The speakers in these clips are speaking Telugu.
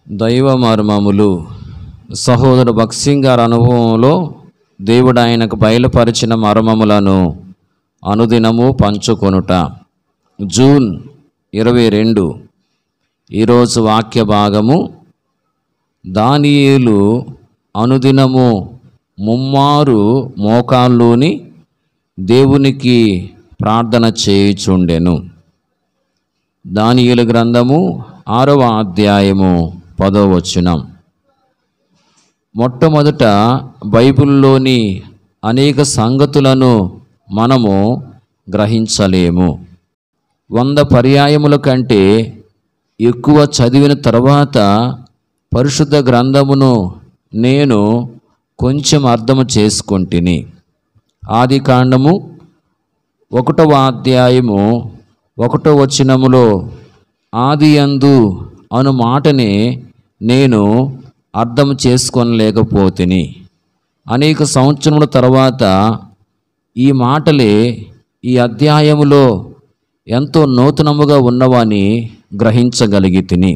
దైవ మర్మములు సహోదరు భక్సింగ్ గారి అనుభవంలో దేవుడు ఆయనకు బయలుపరిచిన మర్మములను అనుదినము పంచుకొనుట జూన్ ఇరవై రెండు ఈరోజు వాక్య భాగము దానియేలు అనుదినము ముమ్మారు మోకాల్లోని దేవునికి ప్రార్థన చేయుచుండెను దానియేలు గ్రంథము ఆరవ అధ్యాయము పదో వచనం మొట్టమొదట బైబిల్లోని అనేక సంగతులను మనము గ్రహించలేము వంద పర్యాయముల కంటే ఎక్కువ చదివిన తర్వాత పరిశుద్ధ గ్రంథమును నేను కొంచెం అర్థము చేసుకుంటుని ఆది కాండము ఒకటవ అధ్యాయము ఒకటో వచనములో ఆది యందు అను మాటని నేను అర్థం చేసుకోనలేకపోతిని అనేక సంవత్సరముల తర్వాత ఈ మాటలే ఈ అధ్యాయములో ఎంతో నూతనముగా ఉన్నవని గ్రహించగలిగి తిని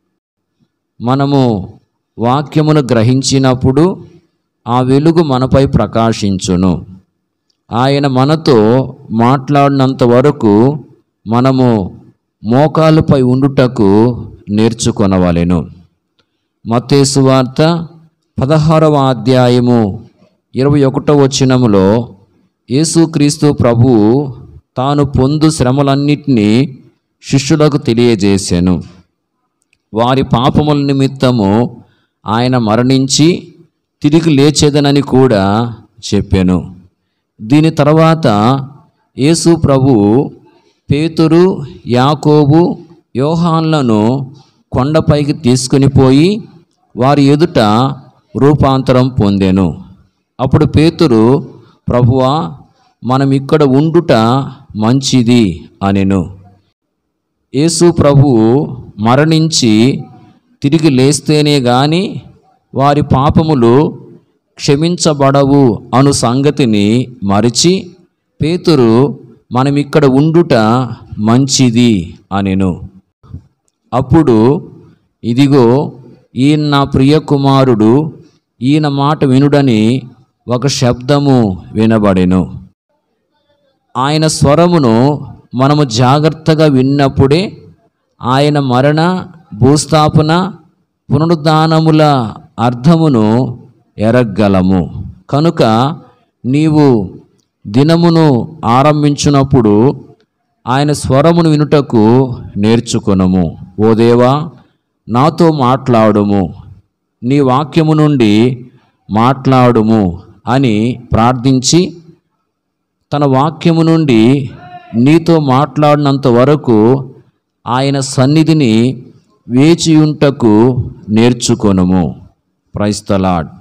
మనము వాక్యమును గ్రహించినప్పుడు ఆ వెలుగు మనపై ప్రకాశించును ఆయన మనతో మాట్లాడినంత వరకు మనము మోకాలుపై ఉండుటకు నేర్చుకొనవలెను మత్తేసు వార్త పదహారవ అధ్యాయము ఇరవై ఒకటో వచనములో యేసుక్రీస్తు ప్రభువు తాను పొందు శ్రమలన్నిటినీ శిష్యులకు తెలియజేశాను వారి పాపముల నిమిత్తము ఆయన మరణించి తిరిగి లేచేదనని కూడా చెప్పాను దీని తర్వాత యేసు ప్రభు పేతురు యాకోబు యోహాన్లను కొండపైకి తీసుకుని పోయి వారి ఎదుట రూపాంతరం పొందెను అప్పుడు పేతురు ప్రభువా మనం ఇక్కడ ఉండుట మంచిది అనెను యేసు ప్రభువు మరణించి తిరిగి లేస్తేనే గాని వారి పాపములు క్షమించబడవు అను సంగతిని మరిచి పేతురు మనం ఇక్కడ ఉండుట మంచిది అనెను అప్పుడు ఇదిగో ఈయన నా ప్రియ కుమారుడు ఈయన మాట వినుడని ఒక శబ్దము వినబడెను ఆయన స్వరమును మనము జాగ్రత్తగా విన్నప్పుడే ఆయన మరణ భూస్థాపన పునరుద్ధానముల అర్థమును ఎరగలము కనుక నీవు దినమును ఆరంభించినప్పుడు ఆయన స్వరమును వినుటకు నేర్చుకొనము ఓ దేవా నాతో మాట్లాడుము నీ వాక్యము నుండి మాట్లాడుము అని ప్రార్థించి తన వాక్యము నుండి నీతో మాట్లాడినంత వరకు ఆయన సన్నిధిని వేచియుంటకు నేర్చుకొనుము ప్రైస్తలాడ్